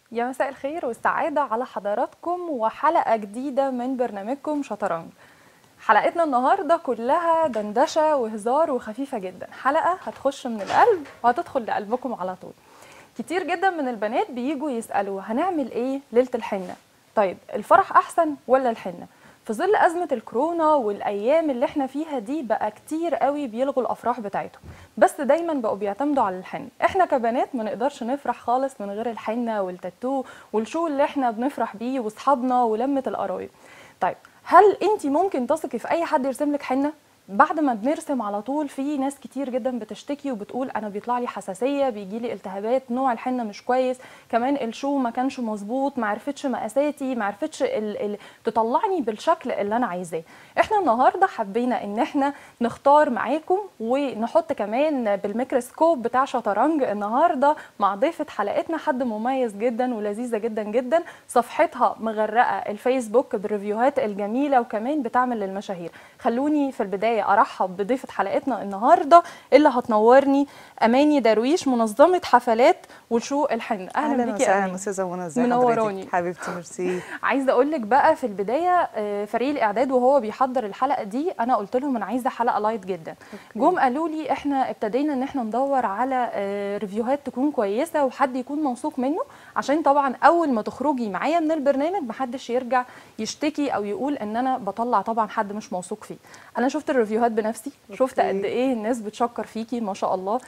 يا مساء الخير والسعادة على حضراتكم وحلقة جديدة من برنامجكم شطرنج حلقتنا النهاردة كلها دندشة وهزار وخفيفة جدا حلقة هتخش من القلب وهتدخل لقلبكم على طول كتير جدا من البنات بيجوا يسألوا هنعمل ايه ليلة الحنة طيب الفرح أحسن ولا الحنة في ظل أزمة الكورونا والأيام اللي احنا فيها دي بقى كتير قوي بيلغوا الأفراح بتاعتهم بس دايما بقوا بيعتمدوا على الحنة احنا كبنات ما نقدرش نفرح خالص من غير الحنة والتاتو والشو اللي احنا بنفرح بيه واصحابنا ولمة القرايب طيب هل انت ممكن تثقي في اي حد يرسم لك حنه بعد ما بنرسم على طول في ناس كتير جدا بتشتكي وبتقول انا بيطلع لي حساسيه بيجي لي التهابات نوع الحنه مش كويس كمان الشو ما كانش مظبوط ما عرفتش مقاساتي ما عرفتش ال ال تطلعني بالشكل اللي انا عايزاه احنا النهارده حبينا ان احنا نختار معاكم ونحط كمان بالميكروسكوب بتاع شطرنج النهارده مع ضيفه حلقتنا حد مميز جدا ولذيذه جدا جدا صفحتها مغرقه الفيسبوك بالريفيوهات الجميله وكمان بتعمل للمشاهير خلوني في البدايه ارحب بضيفه حلقتنا النهارده اللي هتنورني اماني درويش منظمه حفلات وشو الحنه اهلا, أهلاً بيكي اهلا استاذه منى ازي منوراني حبيبتي ميرسي عايزه اقول لك بقى في البدايه فريق الاعداد وهو بيحضر الحلقه دي انا قلت لهم انا عايزه حلقه لايت جدا جم قالوا لي احنا ابتدينا ان احنا ندور على ريفيوهات تكون كويسه وحد يكون موثوق منه عشان طبعا اول ما تخرجي معايا من البرنامج محدش يرجع يشتكي او يقول ان انا بطلع طبعا حد مش موثوق فيه انا شفت الريفيوهات بنفسي شفت قد ايه الناس بتشكر فيكي ما شاء الله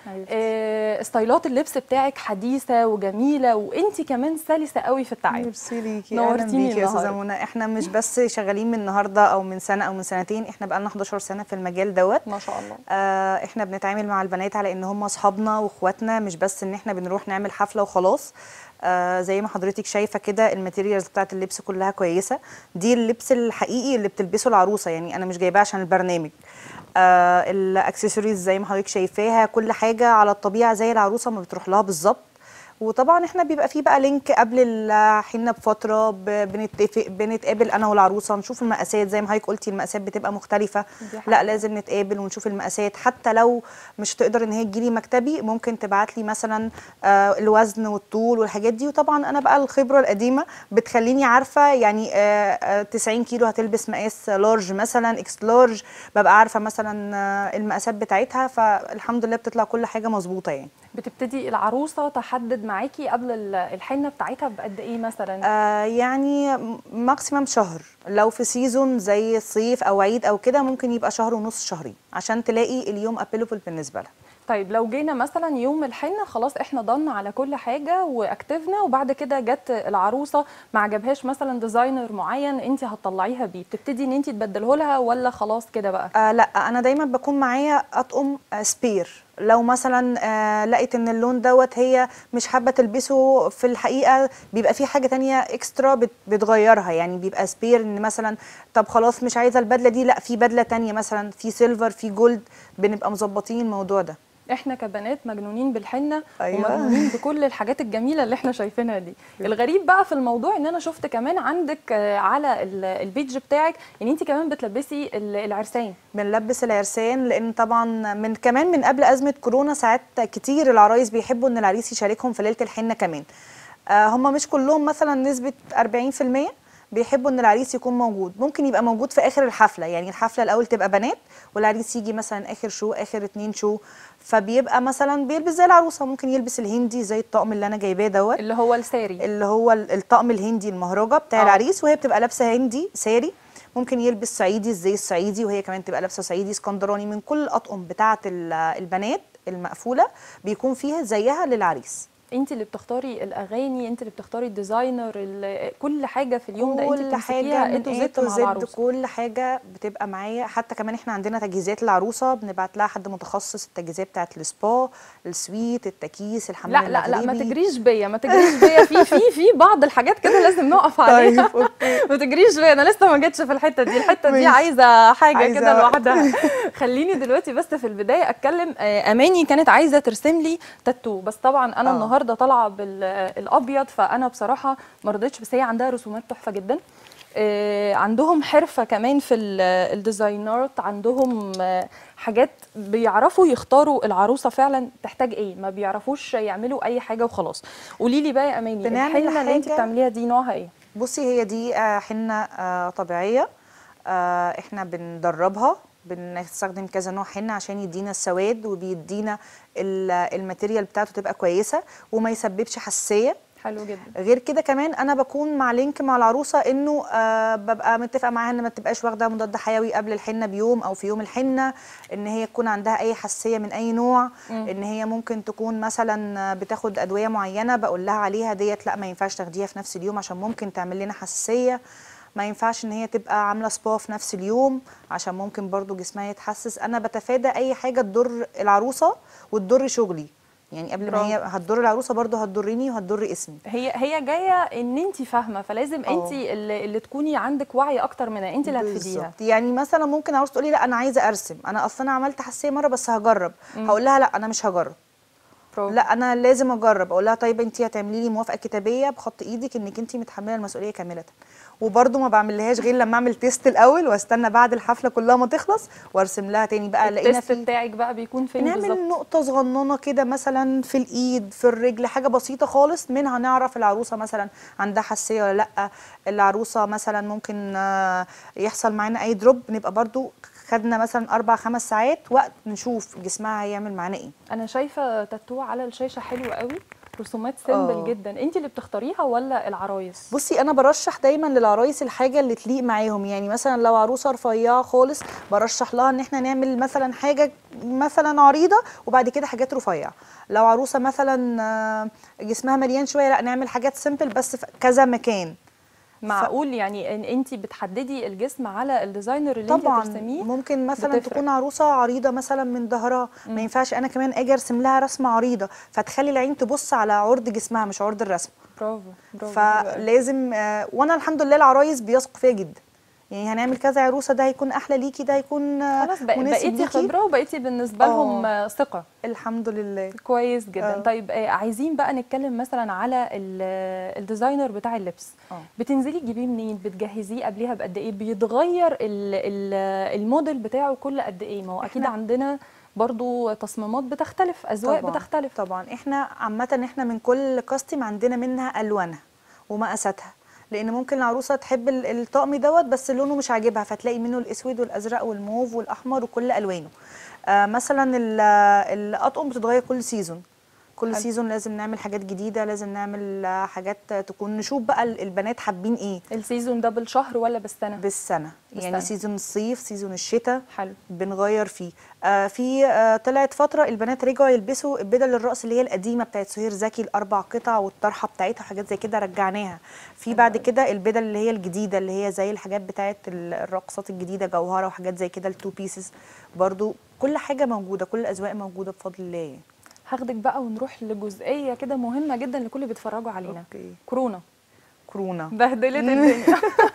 آه ستايلات اللبس بتاعك حديثه وجميله وانت كمان سلسه قوي في التعامل ميرسي ليكي نورتيني يا استاذه منى احنا مش بس شغالين من النهارده او من سنه او من سنتين احنا بقى لنا 11 سنه في المجال دوت ما شاء الله آه احنا بنتعامل مع البنات على ان هم اصحابنا واخواتنا مش بس ان احنا بنروح نعمل حفله وخلاص آه زي ما حضرتك شايفه كده الماتيريالز بتاعت اللبس كلها كويسه دي اللبس الحقيقي اللي بتلبسه العروسه يعني انا مش جايباه عشان البرنامج آه الاكسسوارز زي ما حضرتك شايفاها كل حاجه على الطبيعه زي العروسه ما بتروح لها بالظبط وطبعا احنا بيبقى فيه بقى لينك قبل الحنه بفتره بنتفق بنتقابل انا والعروسه نشوف المقاسات زي ما حضرتك قلتي المقاسات بتبقى مختلفه لا لازم نتقابل ونشوف المقاسات حتى لو مش تقدر ان هي تجيلي مكتبي ممكن تبعت لي مثلا آه الوزن والطول والحاجات دي وطبعا انا بقى الخبره القديمه بتخليني عارفه يعني آه 90 كيلو هتلبس مقاس لارج مثلا اكس لارج ببقى عارفه مثلا آه المقاسات بتاعتها فالحمد لله بتطلع كل حاجه مظبوطه يعني بتبتدي العروسه تحدد معاكي قبل الحنه بتاعتها بقد ايه مثلا آه يعني ماكسيمم شهر لو في سيزون زي الصيف او عيد او كده ممكن يبقى شهر ونص شهرين عشان تلاقي اليوم ابيلبل بالنسبه لها طيب لو جينا مثلا يوم الحنه خلاص احنا ضلنا على كل حاجه واكتفنا وبعد كده جت العروسه ما عجبهاش مثلا ديزاينر معين انت هتطلعيها بيه بتبتدي ان انت تبدله لها ولا خلاص كده بقى آه لا انا دايما بكون معايا اطقم آه سبير لو مثلا آه لقيت ان اللون دوت هي مش حابه تلبسه في الحقيقه بيبقى في حاجه تانية اكسترا بت بتغيرها يعني بيبقى سبير ان مثلا طب خلاص مش عايزه البدله دي لا في بدله تانية مثلا في سيلفر في جولد بنبقى مظبطين الموضوع ده احنا كبنات مجنونين بالحنه أيوة. ومجنونين بكل الحاجات الجميله اللي احنا شايفينها دي الغريب بقى في الموضوع ان انا شفت كمان عندك على البيج بتاعك ان انت كمان بتلبسي العرسان بنلبس العرسان لان طبعا من كمان من قبل ازمه كورونا ساعات كتير العرايس بيحبوا ان العريس يشاركهم في ليله الحنه كمان آه هم مش كلهم مثلا نسبه 40% بيحبوا ان العريس يكون موجود ممكن يبقى موجود في اخر الحفله يعني الحفله الاول تبقى بنات والعريس يجي مثلا اخر شو اخر اتنين شو فبيبقى مثلا بيلبس زي العروسه ممكن يلبس الهندي زي الطقم اللي انا جايباه دوت اللي هو الساري اللي هو الطقم الهندي المهرجه بتاع أوه. العريس وهي بتبقى لابسه هندي ساري ممكن يلبس صعيدي الزي الصعيدي وهي كمان تبقى لابسه صعيدي اسكندراني من كل الاطقم بتاعه البنات المقفوله بيكون فيها زيها للعريس انت اللي بتختاري الاغاني انت اللي بتختاري الديزاينر كل حاجه في اليوم ده انت بتمسكيها انتوا زد مع العروسه كل حاجه بتبقى معايا حتى كمان احنا عندنا تجهيزات العروسه بنبعت لها حد متخصص التجهيزات بتاعت السبا السويت التكييس الحمام لا لا لا ما تجريش بيا ما تجريش بيا في في في بعض الحاجات كده لازم نقف عليها طيب اوكي ما تجريش بيا انا لسه ما جيتش في الحته دي الحته دي عايزه حاجه عايزة كده لوحدها خليني دلوقتي بس في البدايه اتكلم اماني كانت عايزه ترسم لي تاتو بس طبعا انا النهارده طالعه بال الابيض فانا بصراحه ما رضيتش بس هي عندها رسومات تحفه جدا آه، عندهم حرفه كمان في ال- الديزاينرات عندهم آه، حاجات بيعرفوا يختاروا العروسه فعلا تحتاج ايه ما بيعرفوش يعملوا اي حاجه وخلاص قولي لي بقى يا اماني بنعمل الحنه اللي انت حاجة- بتعمليها دي نوعها ايه بصي هي دي آه، حنه آه، طبيعيه آه، احنا بندربها بنستخدم كذا نوع حنه عشان يدينا السواد وبيدينا ال- الماتيريال بتاعته تبقى كويسه وما يسببش حساسيه حلو جدا غير كده كمان انا بكون مع لينك مع العروسه انه آه ببقى متفقه معاها ان ما تبقاش واخده مضاد حيوي قبل الحنه بيوم او في يوم الحنه ان هي تكون عندها اي حساسيه من اي نوع مم. ان هي ممكن تكون مثلا بتاخد ادويه معينه بقول لها عليها ديت لا ما ينفعش تاخديها في نفس اليوم عشان ممكن تعمل لنا حساسيه ما ينفعش ان هي تبقى عامله سبا في نفس اليوم عشان ممكن برضو جسمها يتحسس انا بتفادى اي حاجه تضر العروسه وتضر شغلي يعني قبل ما هي هتضر العروسه برضو هتضرني وهتضر اسمي هي هي جايه ان انت فاهمه فلازم اه. انت اللي, اللي تكوني عندك وعي اكتر منها انت اللي هتفيديها بالظبط. يعني مثلا ممكن عروسه تقولي لا انا عايزه ارسم انا اصلا انا عملت حساسيه مره بس هجرب هقول لها لا انا مش هجرب برافو. لا انا لازم اجرب اقول لها طيب انت هتعملي لي موافقه كتابيه بخط ايدك انك انت متحمله المسؤوليه كامله وبرده ما بعملهاش غير لما اعمل تيست الاول واستنى بعد الحفله كلها ما تخلص وارسم لها تاني بقى لقينا التست في بتاعك بقى بيكون فين نعمل بالظبط نقطة صغننة كده مثلا في الإيد في الرجل حاجة بسيطة خالص منها نعرف العروسة مثلا عندها حساسية ولا لأ العروسة مثلا ممكن آه، يحصل معانا أي دروب نبقى برضو خدنا مثلا أربع خمس ساعات وقت نشوف جسمها هيعمل معانا إيه انا شايفه تاتو على الشاشه حلو قوي رسومات سيمبل اه. جدا انت اللي بتختاريها ولا العرايس بصي انا برشح دايما للعرايس الحاجه اللي تليق معاهم يعني مثلا لو عروسه رفيعه خالص برشح لها ان احنا نعمل مثلا حاجه مثلا عريضه وبعد كده حاجات رفيعه لو عروسه مثلا آه، جسمها مليان شويه لا نعمل حاجات سيمبل بس في كذا مكان معقول يعني ان انت بتحددي الجسم على الديزاينر اللي انت طبعا هترسميه ممكن مثلا بتفرق. تكون عروسه عريضه مثلا من ظهرها ما ينفعش انا كمان اجي ارسم لها رسمه عريضه فتخلي العين تبص على عرض جسمها مش عرض الرسم برافو برافو حلو قوي. فلازم آه، وانا الحمد لله العرايس بيثقوا فيا جدا يعني هنعمل كذا عروسه ده هيكون احلى ليكي ده هيكون آه، خلاص بق- مناسب بقيتي ليكي. خبره وبقيتي بالنسبه لهم اه. آه، ثقه الحمد لله كويس جدا اه. طيب آه، عايزين بقى نتكلم مثلا على ال- الديزاينر بتاع اللبس اه. بتنزلي تجيبيه منين بتجهزيه قبليها بقد ايه بيتغير ال- ال- الموديل بتاعه كل قد ايه ما هو اكيد احنا- عندنا برضو تصميمات بتختلف اذواق طبعا بتختلف طبعا احنا عامه احنا من كل كاستم عندنا منها الوانها ومقاساتها لان ممكن العروسه تحب ال- الطقم دوت بس لونه مش عاجبها فتلاقي منه الاسود والازرق والموف والاحمر وكل الوانه آه مثلا ال- الاطقم بتتغير كل سيزون كل حلو. سيزون لازم نعمل حاجات جديده لازم نعمل آه، حاجات تكون نشوف بقى ال- البنات حابين ايه السيزون ده بالشهر ولا بالسنه بالسنه يعني بالسنة. سيزون الصيف سيزون الشتاء حلو بنغير فيه آه في آه طلعت فتره البنات رجعوا يلبسوا البدل الرقص اللي هي القديمه بتاعت سهير زكي الاربع قطع والطرحه بتاعتها وحاجات زي كده رجعناها في بعد كده البدل اللي هي الجديده اللي هي زي الحاجات بتاعت ال- الرقصات الجديده جوهره وحاجات زي كده التو بيسز برضو كل حاجه موجوده كل الاذواق موجوده بفضل الله يعني. هاخدك بقى ونروح لجزئيه كده مهمه جدا لكل اللي بيتفرجوا علينا اوكي كورونا كورونا بهدلت الدنيا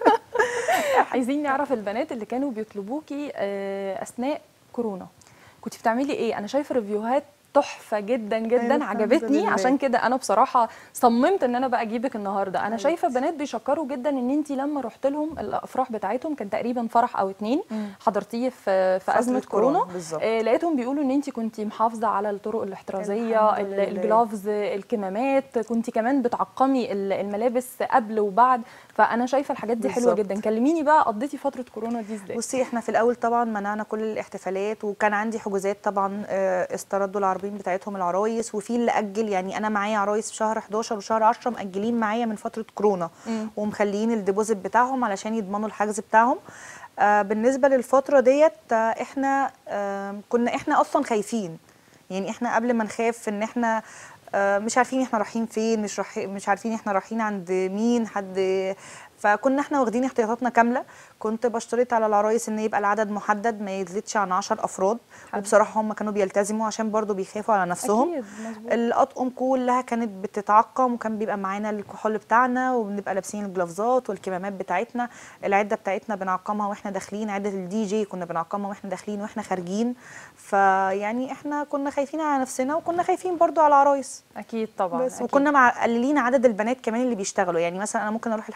عايزين نعرف البنات اللي كانوا بيطلبوكي آه، اثناء كورونا كنت بتعملي ايه انا شايفه ريفيوهات تحفه جدا جدا الحمد عجبتني لله. عشان كده انا بصراحه صممت ان انا بقى اجيبك النهارده انا شايفه بنات بيشكروا جدا ان انت لما رحت لهم الافراح بتاعتهم كان تقريبا فرح او اتنين مم. حضرتيه في في فترة ازمه كورونا، كورونا بالظبط. آه لقيتهم بيقولوا ان انت كنت محافظه على الطرق الاحترازيه الحمد ال- لله. الجلافز الكمامات كنت كمان بتعقمي ال- الملابس قبل وبعد فانا شايفه الحاجات دي حلوه بالظبط. جدا كلميني بقى قضيتي فتره كورونا دي ازاي بصي احنا في الاول طبعا منعنا كل الاحتفالات وكان عندي حجوزات طبعا آه، استردوا العربين بتاعتهم العرايس وفي اللي اجل يعني انا معايا عرايس في شهر 11 وشهر 10 مأجلين معايا من فتره كورونا مم. ومخليين الديبوزيت بتاعهم علشان يضمنوا الحجز بتاعهم آه، بالنسبه للفتره ديت آه، احنا آه، كنا احنا اصلا خايفين يعني احنا قبل ما نخاف ان احنا آه، مش عارفين احنا رايحين فين مش رايح مش عارفين احنا رايحين عند مين حد فكنا احنا واخدين احتياطاتنا كامله كنت بشترط على العرايس ان يبقى العدد محدد ما يزيدش عن 10 افراد حلو. وبصراحه هم كانوا بيلتزموا عشان برضو بيخافوا على نفسهم اكيد مظبوط الاطقم كلها كانت بتتعقم وكان بيبقى معانا الكحول بتاعنا وبنبقى لابسين الجلافزات والكمامات بتاعتنا العده بتاعتنا بنعقمها واحنا داخلين عده الدي جي كنا بنعقمها واحنا داخلين واحنا خارجين فيعني احنا كنا خايفين على نفسنا وكنا خايفين برضو على العرايس اكيد طبعا بس أكيد. وكنا مقللين عدد البنات كمان اللي بيشتغلوا يعني مثلا انا ممكن اروح الحفله باربع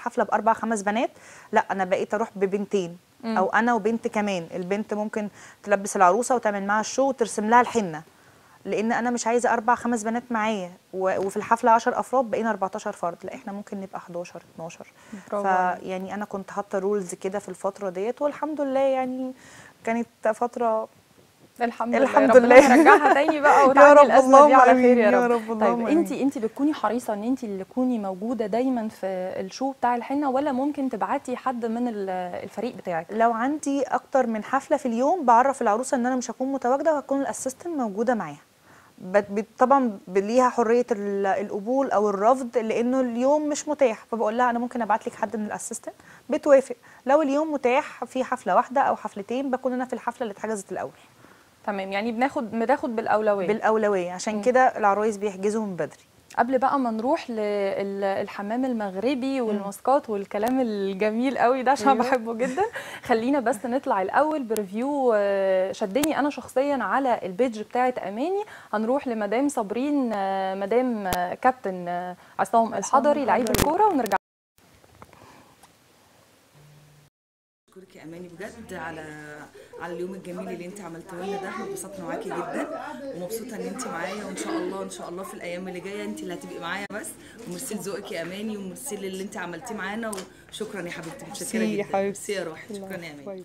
اربع خمس بنات لا انا بقيت اروح ببنتين مم. او انا وبنت كمان البنت ممكن تلبس العروسه وتعمل معاها الشو وترسم لها الحنه لان انا مش عايزه اربع خمس بنات معايا و- وفي الحفله 10 افراد بقينا 14 فرد لا احنا ممكن نبقى 11 12 برافو عليك. فيعني انا كنت حاطه رولز كده في الفتره ديت والحمد لله يعني كانت فتره الحمد, الحمد لله لله. ربنا يرجعها تاني بقى يا وتعدي رب الازمه دي اللهم على آمين، خير يا يا رب, رب اللهم طيب انت آمين. انت بتكوني حريصه ان انت اللي تكوني موجوده دايما في الشو بتاع الحنه ولا ممكن تبعتي حد من ال- الفريق بتاعك لو عندي اكتر من حفله في اليوم بعرف العروسه ان انا مش هكون متواجده وهكون الاسيستنت موجوده معاها بت- بت- طبعا ب- ليها حريه ال- القبول او الرفض لانه اليوم مش متاح فبقول لها انا ممكن ابعت لك حد من الاسيستنت بتوافق لو اليوم متاح في حفله واحده او حفلتين بكون انا في الحفله اللي اتحجزت الاول تمام يعني بناخد بناخد بالاولويه بالاولويه عشان مم. كده العرايس بيحجزوا من بدري قبل بقى ما نروح للحمام المغربي والماسكات والكلام الجميل قوي ده عشان أيوة. بحبه جدا خلينا بس نطلع الاول بريفيو آه، شدني انا شخصيا على البيج بتاعه اماني هنروح لمدام صابرين آه، مدام آه، كابتن آه، عصام الحضري لعيب الحضري. الكوره ونرجع اشكرك يا اماني بجد على على اليوم الجميل اللي انت عملته لنا ده احنا اتبسطنا معاكي جدا ومبسوطه ان انت معايا وان شاء الله ان شاء الله في الايام اللي جايه انت اللي هتبقي معايا بس وميرسي لذوقك يا اماني وميرسي للي انت عملتيه معانا وشكرا يا حبيبتي متشكره ميرسي يا جدا حبيبتي. ميرسي يا روحي شكرا يا اماني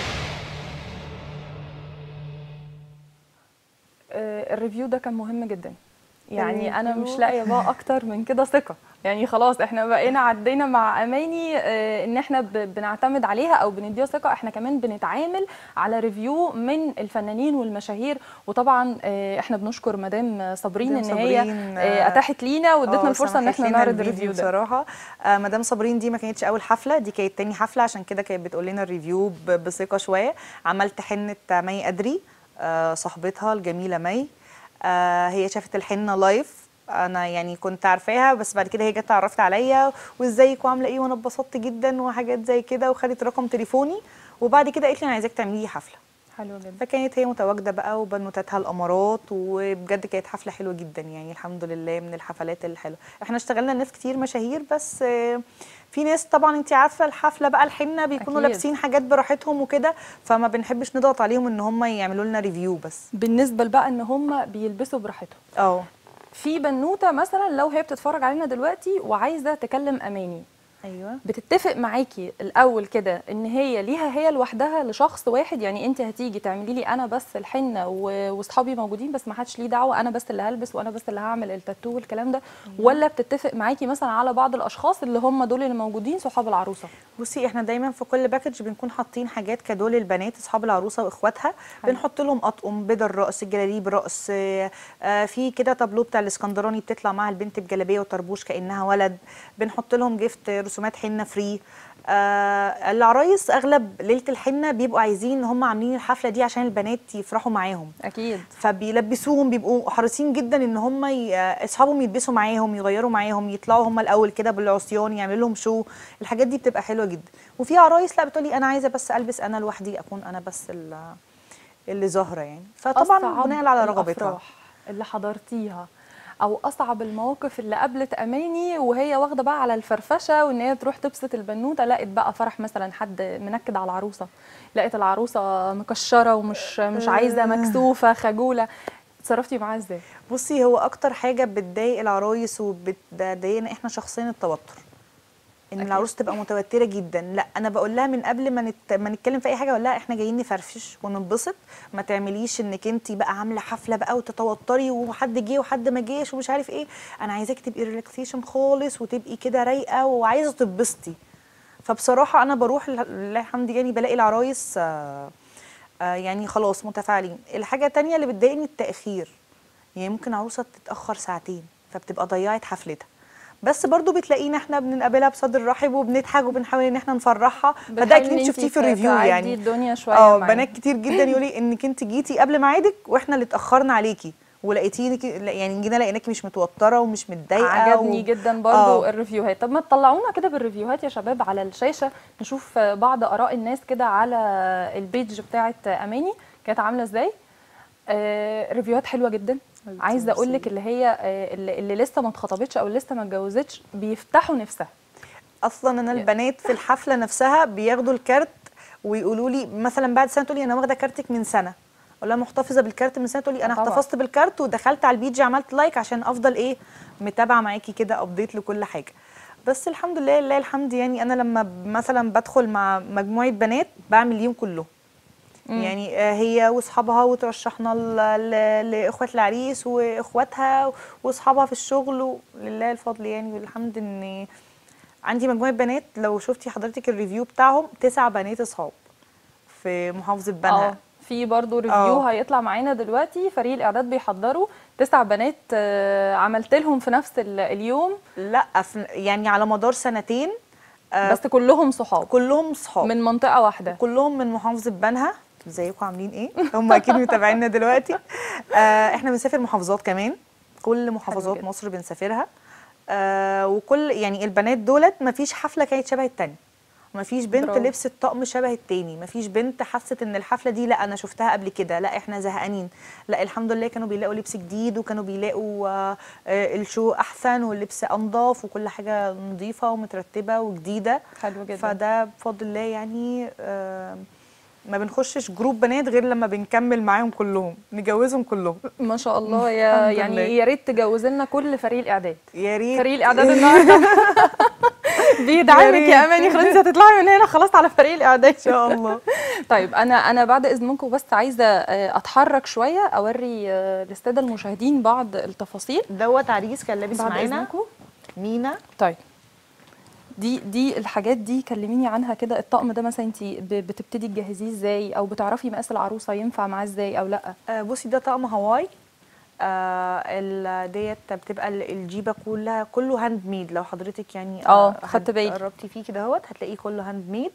آه، الريفيو ده كان مهم جدا يعني انا مش الريفيو. لاقيه بقى اكتر من كده ثقه يعني خلاص احنا بقينا عدينا مع اماني آه، ان احنا ب- بنعتمد عليها او بنديها ثقه احنا كمان بنتعامل على ريفيو من الفنانين والمشاهير وطبعا آه، احنا بنشكر مدام صابرين ان مدام هي صابرين، آه، آه، اتاحت لينا وادتنا آه، الفرصه ان سمحت احنا لنا نعرض الفيديو الريفيو ده بصراحه آه مدام صابرين دي ما كانتش اول حفله دي كانت تاني حفله عشان كده كانت بتقول لنا الريفيو ب- بثقه شويه عملت حنه مي ادري آه صاحبتها الجميله مي آه هي شافت الحنه لايف انا يعني كنت عارفاها بس بعد كده هي جت اتعرفت عليا وازيك وعامله ايه وانا اتبسطت جدا وحاجات زي كده وخدت رقم تليفوني وبعد كده قالت لي انا عايزاك تعملي لي حفله حلو جدا فكانت هي متواجده بقى وبنوتاتها الامارات وبجد كانت حفله حلوه جدا يعني الحمد لله من الحفلات الحلوه احنا اشتغلنا ناس كتير مشاهير بس آه، في ناس طبعا انت عارفه الحفله بقى الحنه بيكونوا أكيد. لابسين حاجات براحتهم وكده فما بنحبش نضغط عليهم ان هم يعملوا لنا ريفيو بس بالنسبه بقى ان هم بيلبسوا براحتهم اه في بنوته مثلا لو هي بتتفرج علينا دلوقتي وعايزه تكلم اماني ايوه بتتفق معاكي الاول كده ان هي ليها هي لوحدها لشخص واحد يعني انت هتيجي تعملي لي انا بس الحنه و- واصحابي موجودين بس ما حدش ليه دعوه انا بس اللي هلبس وانا بس اللي هعمل التاتو والكلام ده ولا بتتفق معاكي مثلا على بعض الاشخاص اللي هم دول اللي موجودين صحاب العروسه بصي احنا دايما في كل باكج بنكون حاطين حاجات كدول للبنات اصحاب العروسه واخواتها حلو. بنحط لهم اطقم بدل رقص جلاليب رقص آه، آه، في كده تابلو بتاع الاسكندراني بتطلع معاها البنت بجلابيه وطربوش كانها ولد بنحط لهم جفت رسومات حنه فري آه العرايس اغلب ليله الحنه بيبقوا عايزين ان هم عاملين الحفله دي عشان البنات يفرحوا معاهم اكيد فبيلبسوهم بيبقوا حريصين جدا ان هم ي... اصحابهم يلبسوا معاهم يغيروا معاهم يطلعوا هم الاول كده بالعصيان يعملوا لهم شو الحاجات دي بتبقى حلوه جدا وفي عرايس لا بتقولي انا عايزه بس البس انا لوحدي اكون انا بس ال- اللي ظاهره يعني فطبعا أصعب بناء على رغبتها الأفراح اللي حضرتيها او اصعب المواقف اللي قابلت اماني وهي واخده بقى على الفرفشه وان هي تروح تبسط البنوته لقت بقى فرح مثلا حد منكد على العروسه لقت العروسه مكشره ومش مش عايزه مكسوفه خجوله اتصرفتي معاها ازاي بصي هو اكتر حاجه بتضايق العرايس وبتضايقنا احنا شخصيا التوتر ان أكيد. العروس تبقى متوتره جدا لا انا بقول لها من قبل ما نت... ما نتكلم في اي حاجه اقول لها احنا جايين نفرفش وننبسط ما تعمليش انك انت بقى عامله حفله بقى وتتوتري وحد جه وحد ما جاش ومش عارف ايه انا عايزاك تبقي ريلاكسيشن خالص وتبقي كده رايقه وعايزه تتبسطي فبصراحه انا بروح لله لله الحمد يعني بلاقي العرايس آه آه يعني خلاص متفاعلين الحاجه التانية اللي بتضايقني التاخير يعني ممكن عروسه تتاخر ساعتين فبتبقى ضيعت حفلتها بس برضو بتلاقينا احنا بنقابلها بصدر رحب وبنضحك وبنحاول ان احنا نفرحها فده بتحاولي اكيد إن شفتيه انتي في الريفيو تعدي يعني الدنيا شويه اه معاها. بنات كتير جدا يقولي انك انت جيتي قبل ميعادك واحنا اللي اتاخرنا عليكي ولقيتيني يعني جينا لقيناكي مش متوتره ومش متضايقه عجبني و... جدا برضو آه. الريفيوهات طب ما تطلعونا كده بالريفيوهات يا شباب على الشاشه نشوف بعض اراء الناس كده على البيج بتاعه اماني كانت عامله ازاي آه ريفيوهات حلوه جدا حبيبتي، عايزه اقول لك ميرسي. اللي هي آه اللي, اللي لسه ما اتخطبتش او لسه ما اتجوزتش بيفتحوا نفسها اصلا انا يا. البنات في الحفله نفسها بياخدوا الكارت ويقولوا لي مثلا بعد سنه تقولي انا واخده كارتك من سنه اقول لها محتفظه بالكارت من سنه تقولي انا طبعا. احتفظت بالكارت ودخلت على البيج عملت لايك عشان افضل ايه متابعه معاكي كده ابديت لكل حاجه بس الحمد لله لله الحمد يعني انا لما ب- مثلا بدخل مع مجموعه بنات بعمل اليوم كله يعني آه، هي واصحابها وترشحنا ل- ل- لاخوات العريس واخواتها واصحابها في الشغل لله الفضل يعني والحمد ان عندي مجموعه بنات لو شفتي حضرتك الريفيو بتاعهم تسع بنات اصحاب في محافظه بنها اه في برضو ريفيو اه. هيطلع معانا دلوقتي فريق الاعداد بيحضروا تسع بنات آه، عملت لهم في نفس ال- اليوم لا في- يعني على مدار سنتين آه، بس كلهم صحاب كلهم صحاب من منطقه واحده كلهم من محافظه بنها ازيكم عاملين ايه هم اكيد متابعينا دلوقتي آه احنا بنسافر محافظات كمان كل محافظات جدا. مصر بنسافرها آه وكل يعني البنات دولت ما فيش حفله كانت شبه التانية ما فيش بنت برافو. لبست طقم شبه التاني ما فيش بنت حست ان الحفله دي لا انا شفتها قبل كده لا احنا زهقانين لا الحمد لله كانوا بيلاقوا لبس جديد وكانوا بيلاقوا آه آه الشو احسن واللبس انضاف وكل حاجه نظيفه ومترتبه وجديده حلو جدا فده بفضل الله يعني آه، ما بنخشش جروب بنات غير لما بنكمل معاهم كلهم نجوزهم كلهم ما شاء الله يا الحمد يعني لله. يا ريت تجوز لنا كل فريق الاعداد يا ريت فريق الاعداد النهارده بيدعمك ريت. يا اماني خلاص انت هتطلعي من هنا خلاص على فريق الاعداد ان شاء الله طيب انا انا بعد اذنكم بس عايزه آه، اتحرك شويه اوري آه، للساده المشاهدين بعض التفاصيل دوت عريس كان لابس بعد معانا اذنكم مينا طيب دي دي الحاجات دي كلميني عنها كده الطقم ده مثلا انت بتبتدي تجهزيه ازاي او بتعرفي مقاس العروسه ينفع معاه ازاي او لا آه، بصي ده طقم هواي آه ال- ديت بتبقى ال- الجيبه كلها كله هاند ميد لو حضرتك يعني اه، هت- خدت بالي. قربتي فيه كده اهوت هتلاقيه كله هاند ميد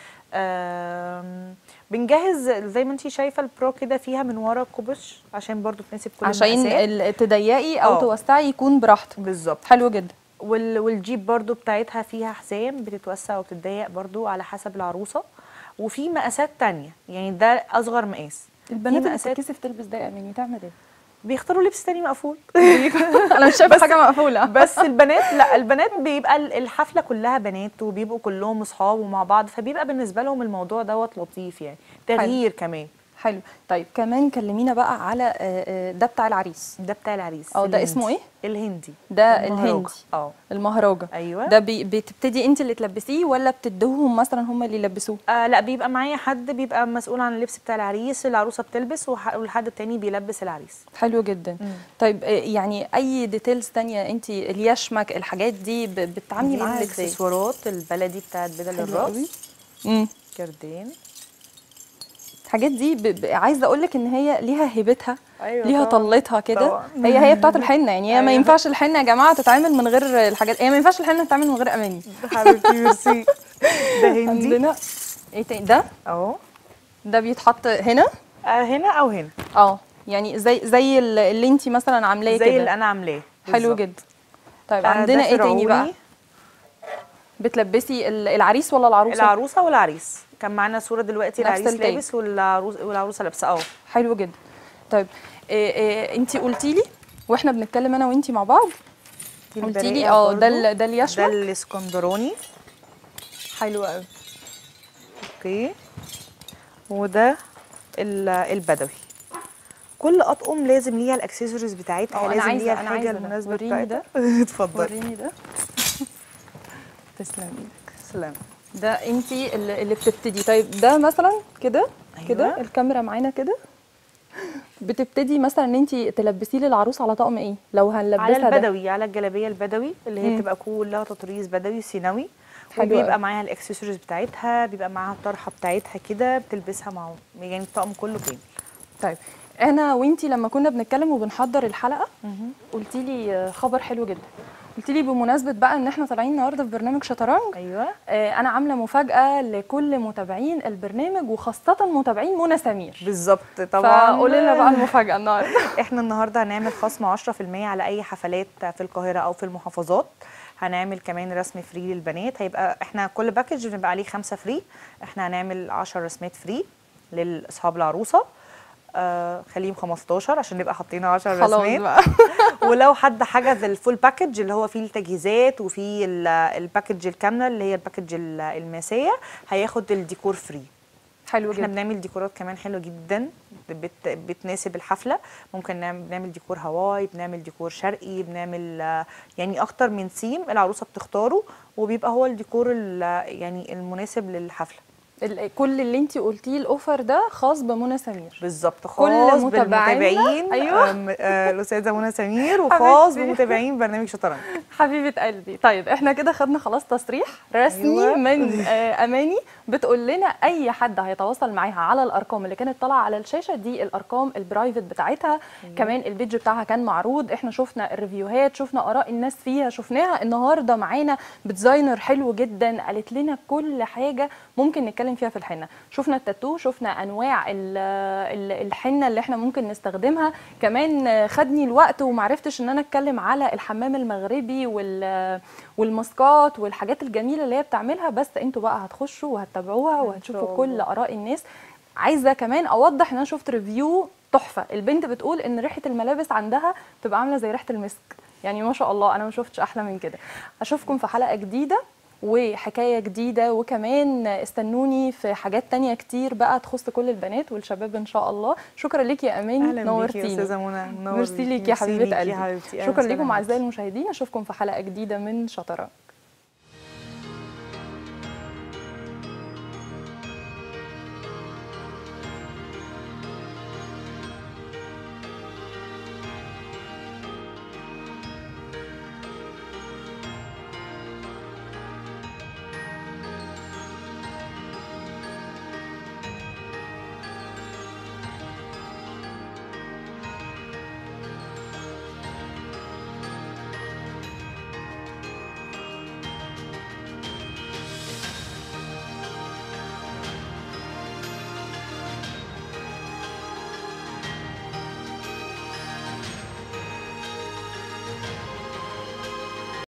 آم، بنجهز زي ما انت شايفه البرو كده فيها من ورا كوبش عشان برضو تناسب كل عشان المقاسات. ال- تضيقي او اه. توسعي يكون براحتك بالظبط حلو جدا وال- والجيب برضو بتاعتها فيها حزام بتتوسع وبتتضيق برضو على حسب العروسه وفي مقاسات تانية يعني ده اصغر مقاس البنات في اللي مقاسات بتتكسف تلبس ده يعني تعمل ايه بيختاروا لبس تاني مقفول انا مش شايفه حاجه مقفوله بس البنات لا البنات بيبقى ال- الحفله كلها بنات وبيبقوا كلهم اصحاب ومع بعض فبيبقى بالنسبه لهم الموضوع دوت لطيف يعني تغيير كمان حلو طيب كمان كلمينا بقى على آه، آه، ده بتاع العريس ده بتاع العريس اه، ده الهندي. اسمه ايه؟ الهندي ده المهرجة. الهندي. اه المهرجة ايوه ده بي بتبتدي انت اللي تلبسيه ولا بتدوهم مثلا هم اللي يلبسوه آه لا بيبقى معايا حد بيبقى مسؤول عن اللبس بتاع العريس العروسه بتلبس وح- والحد التاني بيلبس العريس حلو جدا مم. طيب آه، يعني اي ديتيلز تانية انت اليشمك الحاجات دي ب- بتتعاملي دي معاها ازاي الاكسسوارات البلدي بتاعت بدل حلو الراس قوي. امم كردين الحاجات دي ب... ب... عايزه اقول لك ان هي ليها هيبتها أيوة ليها طبعاً. طلتها كده طبعاً. هي هي بتاعه الحنه يعني هي ما أيوة. ينفعش الحنه يا جماعه تتعمل من غير الحاجات هي ما ينفعش الحنه تتعمل من غير اماني حبيبتي ميرسي ده هندي عندنا ايه تاني ده اهو ده بيتحط هنا آه هنا او هنا اه يعني زي زي ال- اللي انت مثلا عاملاه زي اللي كده انا عاملاه حلو بالظبط. جدا طيب آه، عندنا ده ايه تاني بقى فرعوني. بتلبسي ال- العريس ولا العروسه العروسه والعريس كان معانا صوره دلوقتي نفس العريس التاج. لابس والعروس والعروسه لابسه اه حلو جدا طيب إيه إيه انت قلتي لي واحنا بنتكلم انا وانت مع بعض دي قلتي لي البريئة اه برضو. ده ال- ده ده اليشمك الاسكندراني حلو قوي اوكي وده ال- البدوي كل اطقم لازم ليها الاكسسوارز بتاعتها اه، أنا لازم عايزة- ليها أنا الحاجه عايزة ده. المناسبه وريني بتاعتها اتفضلي وريني ده تسلم ايدك سلام ده انت اللي اللي بتبتدي طيب ده مثلا كده كده أيوة. الكاميرا معانا كده بتبتدي مثلا ان انت تلبسيه للعروس على طقم ايه لو هنلبسها على ده البدوي على الجلابيه البدوي اللي هي مم. بتبقى كلها تطريز بدوي سيناوي حلو وبيبقى قوي. معاها الاكسسوارز بتاعتها بيبقى معاها الطرحه بتاعتها كده بتلبسها مع يعني الطقم كله كامل طيب انا وانتي لما كنا بنتكلم وبنحضر الحلقه قلتي لي خبر حلو جدا قلتي لي بمناسبه بقى ان احنا طالعين النهارده في برنامج شطرنج ايوه آه، انا عامله مفاجاه لكل متابعين البرنامج وخاصه متابعين منى سمير بالظبط طبعا فقولي لنا بقى المفاجاه النهارده احنا النهارده هنعمل خصم 10% على اي حفلات في القاهره او في المحافظات هنعمل كمان رسم فري للبنات هيبقى احنا كل باكج بنبقى عليه خمسة فري احنا هنعمل 10 رسمات فري لاصحاب العروسه آه خليهم 15 عشان نبقى حاطين 10 خلاص رسمات بقى ولو حد حجز الفول باكج اللي هو فيه التجهيزات وفيه ال- الباكج الكامله اللي هي الباكج ال- الماسيه هياخد الديكور فري حلو احنا جدا بنعمل ديكورات كمان حلوه جدا بت بتناسب الحفله ممكن نعمل بنعمل ديكور هواي بنعمل ديكور شرقي بنعمل آه، يعني اكتر من سيم العروسه بتختاره وبيبقى هو الديكور ال- يعني المناسب للحفله ال- كل اللي انت قلتيه الاوفر ده خاص بمنى سمير بالظبط كل خاص متابعينا، بالمتابعين أيوة. آم، آه، الاستاذه منى سمير وخاص حبيبتي. بمتابعين برنامج شطرنج حبيبه قلبي طيب احنا كده خدنا خلاص تصريح رسمي أيوة. من آه، اماني بتقول لنا اي حد هيتواصل معاها على الارقام اللي كانت طالعه على الشاشه دي الارقام البرايفت بتاعتها كمان البيج بتاعها كان معروض احنا شفنا الريفيوهات شفنا اراء الناس فيها شفناها النهارده معانا بديزاينر حلو جدا قالت لنا كل حاجه ممكن نتكلم فيها في الحنه شفنا التاتو شفنا انواع ال- ال- الحنه اللي احنا ممكن نستخدمها كمان آه، خدني الوقت ومعرفتش ان انا اتكلم على الحمام المغربي وال والماسكات والحاجات الجميله اللي هي بتعملها بس انتوا بقى هتخشوا وهتتابعوها وهتشوفوا كل الله. اراء الناس عايزه كمان اوضح ان انا شفت ريفيو تحفه البنت بتقول ان ريحه الملابس عندها بتبقى عامله زي ريحه المسك يعني ما شاء الله انا ما شفتش احلى من كده اشوفكم في حلقه جديده وحكايه جديده وكمان استنوني في حاجات تانية كتير بقى تخص كل البنات والشباب ان شاء الله شكرا ليكي يا اماني اهلا بيكي يا نورتيني استاذه منى نور ميرسي بيكي. ليكي يا ميرسي حبيبه ليكي قلبي يا حبيبتي. أهلا شكرا وسهلا لكم بيكي. اعزائي المشاهدين اشوفكم في حلقه جديده من شطرنج